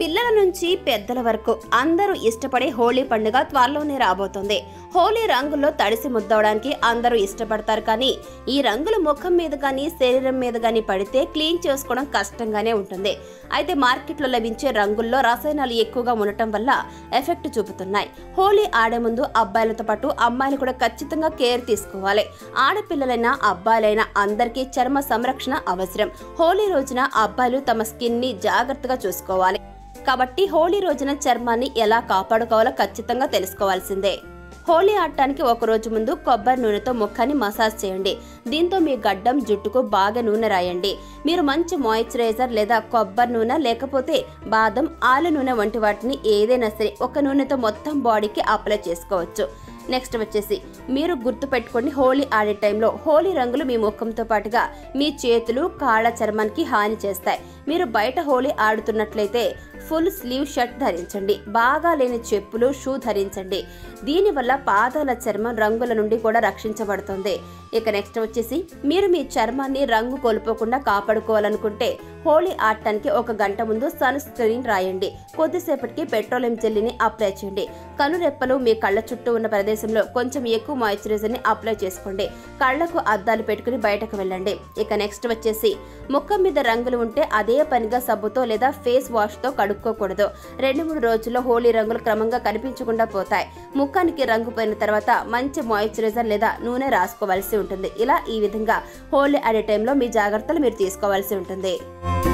పిల్లల నుంచి పెద్దల వరకు అందరూ ఇష్టపడే హోలీ పండుగ త్వరలోనే రాబోతుంది హోలీ రంగుల్లో తడిసి ముద్దవడానికి అందరూ ఇష్టపడతారు కానీ ఈ రంగులు ముఖం మీద కానీ శరీరం మీద కానీ పడితే క్లీన్ చేసుకోవడం కష్టంగానే ఉంటుంది అయితే మార్కెట్లో లభించే రంగుల్లో రసాయనాలు ఎక్కువగా ఉండటం వల్ల ఎఫెక్ట్ చూపుతున్నాయి హోలీ ఆడే ముందు అబ్బాయిలతో పాటు అమ్మాయిలు కూడా ఖచ్చితంగా కేర్ తీసుకోవాలి ఆడపిల్లలైనా అబ్బాయిలైనా అందరికీ చర్మ సంరక్షణ అవసరం హోలీ రోజున అబ్బాయిలు తమ స్కిన్ ని జాగ్రత్తగా చూసుకోవాలి కాబట్టి హోలీ రోజున చర్మాన్ని ఎలా కాపాడుకోవాలో ఖచ్చితంగా తెలుసుకోవాల్సిందే హోలీ ఆడటానికి ఒక రోజు ముందు కొబ్బరి నూనెతో ముఖాన్ని మసాజ్ చేయండి దీంతో మీ గడ్డం జుట్టుకు బాగా నూనె రాయండి మీరు మంచి మాయిశ్చరైజర్ లేదా కొబ్బరి నూనె లేకపోతే బాదం ఆలు నూనె వంటి వాటిని ఏదైనా సరే ఒక నూనెతో మొత్తం బాడీకి అప్లై చేసుకోవచ్చు నెక్స్ట్ వచ్చేసి మీరు గుర్తు పెట్టుకోండి హోలీ ఆడే టైంలో హోలీ రంగులు మీ ముఖంతో పాటుగా మీ చేతులు కాళ్ళ చర్మానికి హాని చేస్తాయి మీరు బయట హోలీ ఆడుతున్నట్లయితే ఫుల్ స్లీవ్ షర్ట్ ధరించండి బాగా లేని చెప్పులు షూ ధరించండి దీనివల్ల పాదాల చర్మం రంగుల నుండి కూడా రక్షించబడుతుంది ఇక నెక్స్ట్ వచ్చేసి మీరు మీ చర్మాన్ని రంగు కోల్పోకుండా కాపాడుకోవాలనుకుంటే హోలీ ఆడటానికి ఒక గంట ముందు సన్ స్క్రీన్ రాయండి కొద్దిసేపటికి పెట్రోలియం జెల్లీని అప్లై చేయండి కనురెప్పలు మీ కళ్ళ చుట్టూ ఉన్న ప్రదేశంలో కొంచెం ఎక్కువ మాయిశ్చరైజర్ ని అప్లై చేసుకోండి కళ్ళకు అద్దాలు పెట్టుకుని బయటకు వెళ్ళండి ఇక నెక్స్ట్ వచ్చేసి ముఖం మీద రంగులు ఉంటే అదే పనిగా సబ్బుతో లేదా ఫేస్ వాష్ తో కడుక్కోకూడదు రెండు మూడు రోజుల్లో హోలీ రంగులు క్రమంగా కనిపించకుండా పోతాయి ముఖానికి రంగు పోయిన తర్వాత మంచి మాయిశ్చరైజర్ లేదా నూనె రాసుకోవాల్సి ఉంటుంది ఇలా ఈ విధంగా హోలీ ఆడే టైంలో మీ జాగ్రత్తలు మీరు తీసుకోవాల్సి ఉంటుంది